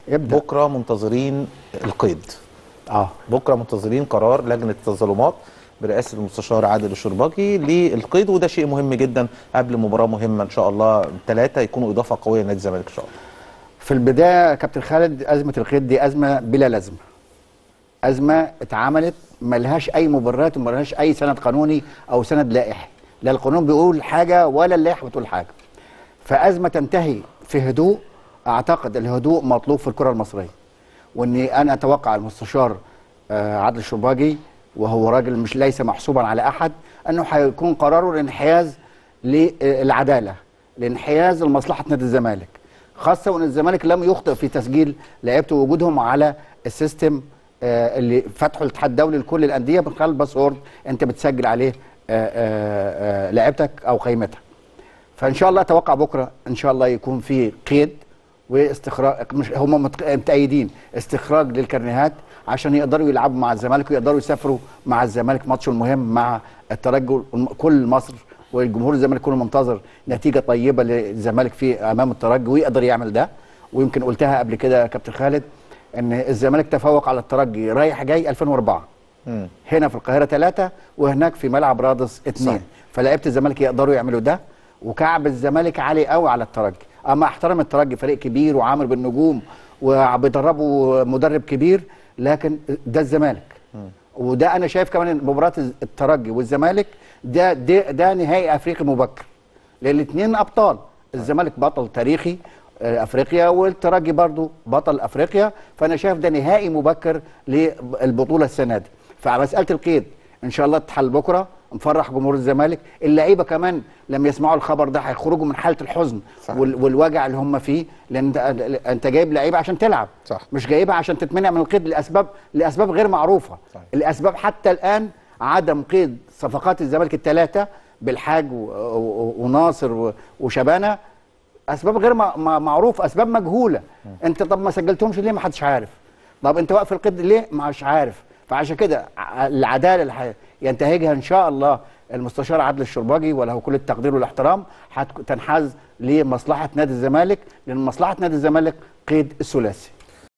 يبدأ. بكره منتظرين القيد اه بكره منتظرين قرار لجنه التظلمات برئاسه المستشار عادل الشرباجي للقيد وده شيء مهم جدا قبل مباراه مهمه ان شاء الله ثلاثه يكونوا اضافه قويه لنادي الزمالك ان شاء الله في البدايه كابتن خالد ازمه القيد دي ازمه بلا لازمه ازمه اتعملت ملهاش اي مبررات وملهاش اي سند قانوني او سند لائحي لا القانون بيقول حاجه ولا اللائحه بتقول حاجه فازمه تنتهي في هدوء اعتقد الهدوء مطلوب في الكره المصريه واني انا اتوقع المستشار آه، عادل الشرباجي وهو راجل مش ليس محسوبا على احد انه هيكون قراره الانحياز للعداله الانحياز لمصلحه نادي الزمالك خاصه وان الزمالك لم يخطئ في تسجيل لعيبته ووجودهم على السيستم آه، اللي فتحه الاتحاد الدولي لكل الانديه من خلال باسورد انت بتسجل عليه آه، آه، آه، لعيبتك او قيمتك فان شاء الله اتوقع بكره ان شاء الله يكون في قيد واستخراج مش هم متق- متأيدين استخراج للكرنيهات عشان يقدروا يلعبوا مع الزمالك ويقدروا يسافروا مع الزمالك ماتش المهم مع الترجي والم- كل مصر والجمهور الزمالك كله منتظر نتيجه طيبه للزمالك في امام الترجي ويقدر يعمل ده ويمكن قلتها قبل كده يا كابتن خالد ان الزمالك تفوق على الترجي رايح جاي 2004 مم. هنا في القاهره ثلاثه وهناك في ملعب رادس اثنين صح. فلعيبه الزمالك يقدروا يعملوا ده وكعب الزمالك عالي قوي على الترجي اما احترم الترجي فريق كبير وعامر بالنجوم وبيدربوا مدرب كبير لكن ده الزمالك وده انا شايف كمان إن مباراه الترجي والزمالك ده ده, ده نهائي افريقي مبكر لان الاثنين ابطال الزمالك بطل تاريخي آه، افريقيا والترجي برضو بطل افريقيا فانا شايف ده نهائي مبكر للبطوله السنه دي فمساله القيد ان شاء الله تحل بكره نفرح جمهور الزمالك اللعيبه كمان لما يسمعوا الخبر ده هيخرجوا من حاله الحزن صح. وال والوجع اللي هم فيه لان انت- انت جايب لعيبه عشان تلعب صح. مش جايبها عشان تتمنع من القيد لاسباب لاسباب غير معروفه صحيح. الاسباب حتى الان عدم قيد صفقات الزمالك الثلاثه بالحاج و- و- وناصر و- وشبانه اسباب غير ما- ما- معروفه اسباب مجهوله انت طب ما سجلتهمش ليه ما حدش عارف طب انت واقف القيد ليه مش عارف فعشان كده ع- العداله اللي ح- ينتهجها ان شاء الله المستشار عادل الشرباجي وله كل التقدير والاحترام هتنحاز لمصلحه نادي الزمالك لان مصلحه نادي الزمالك قيد الثلاثي